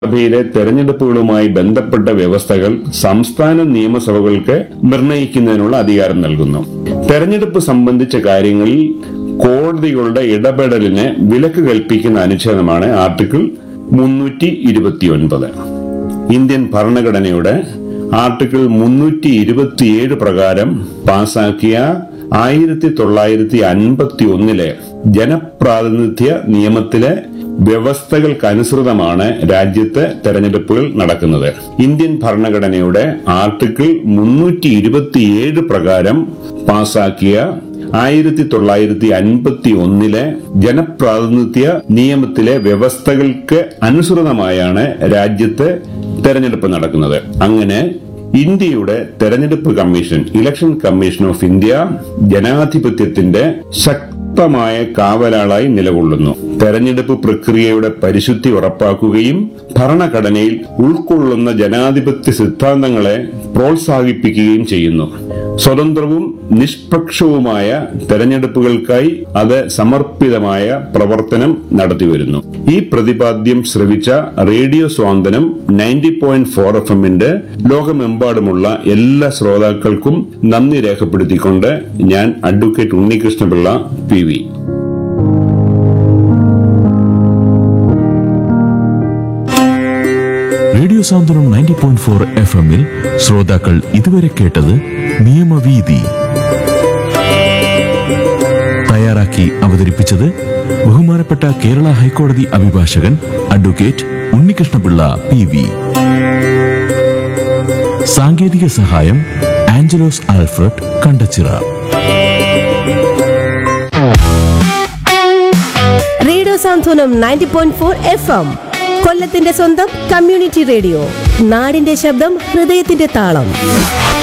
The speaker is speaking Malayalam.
സഭയിലെ തെരഞ്ഞെടുപ്പുകളുമായി ബന്ധപ്പെട്ട വ്യവസ്ഥകൾ സംസ്ഥാന നിയമസഭകൾക്ക് നിർണയിക്കുന്നതിനുള്ള അധികാരം നൽകുന്നു തെരഞ്ഞെടുപ്പ് സംബന്ധിച്ച കാര്യങ്ങളിൽ കോടതികളുടെ ഇടപെടലിന് വിലക്ക് കൽപ്പിക്കുന്ന അനുച്ഛേദമാണ് ആർട്ടിക്കിൾ മുന്നൂറ്റി ഇരുപത്തിയൊൻപത് ഇന്ത്യൻ ഭരണഘടനയുടെ ആർട്ടിക്കിൾ മുന്നൂറ്റി ഇരുപത്തിയേഴ് പ്രകാരം പാസാക്കിയ ആയിരത്തി തൊള്ളായിരത്തി അൻപത്തി ഒന്നിലെ ജനപ്രാതിനിധ്യ നിയമത്തിലെ വ്യവസ്ഥകൾക്കനുസൃതമാണ് രാജ്യത്ത് തെരഞ്ഞെടുപ്പുകൾ നടക്കുന്നത് ഇന്ത്യൻ ഭരണഘടനയുടെ ആർട്ടിക്കിൾ മുന്നൂറ്റി ഇരുപത്തിയേഴ് പ്രകാരം പാസാക്കിയ ആയിരത്തി തൊള്ളായിരത്തി അൻപത്തി ഒന്നിലെ ജനപ്രാതിനിധ്യ നിയമത്തിലെ വ്യവസ്ഥകൾക്ക് അനുസൃതമായാണ് രാജ്യത്ത് തെരഞ്ഞെടുപ്പ് നടക്കുന്നത് അങ്ങനെ ഇന്ത്യയുടെ തെരഞ്ഞെടുപ്പ് commission election commission of India ജനാധിപത്യത്തിന്റെ ശക്തമായ കാവലാളായി നിലകൊള്ളുന്നു തെരഞ്ഞെടുപ്പ് പ്രക്രിയയുടെ പരിശുദ്ധി ഉറപ്പാക്കുകയും ഭരണഘടനയിൽ ഉൾക്കൊള്ളുന്ന ജനാധിപത്യ സിദ്ധാന്തങ്ങളെ പ്രോത്സാഹിപ്പിക്കുകയും ചെയ്യുന്നു സ്വതന്ത്രവും നിഷ്പക്ഷവുമായ തെരഞ്ഞെടുപ്പുകൾക്കായി അത് സമർപ്പിതമായ പ്രവർത്തനം നടത്തിവരുന്നു ഈ പ്രതിപാദ്യം ശ്രവിച്ച radio Santhwanam ninety point four F എമ്മിന്റെ ലോകമെമ്പാടുമുള്ള എല്ലാ ശ്രോതാക്കൾക്കും നന്ദി രേഖപ്പെടുത്തിക്കൊണ്ട് ഞാൻ advocate Unnikrishnapillai P V radio Santhwanam ninety point four F എമ്മിൽ ശ്രോതാക്കൾ ഇതുവരെ കേട്ടത് നിയമവീതി തയ്യാറാക്കി അവതരിപ്പിച്ചത് ബഹുമാനപ്പെട്ട കേരള ഹൈക്കോടതി അഭിഭാഷകൻ അഡ്വക്കേറ്റ് ഉണ്ണികൃഷ്ണപിള്ള പി വി സാങ്കേതിക സഹായം Angelos Alfred Kandachira radio Santhwanam ninety point four F M കൊല്ലത്തിന്റെ സ്വന്തം കമ്മ്യൂണിറ്റി റേഡിയോ നാടിന്റെ ശബ്ദം ഹൃദയത്തിന്റെ താളം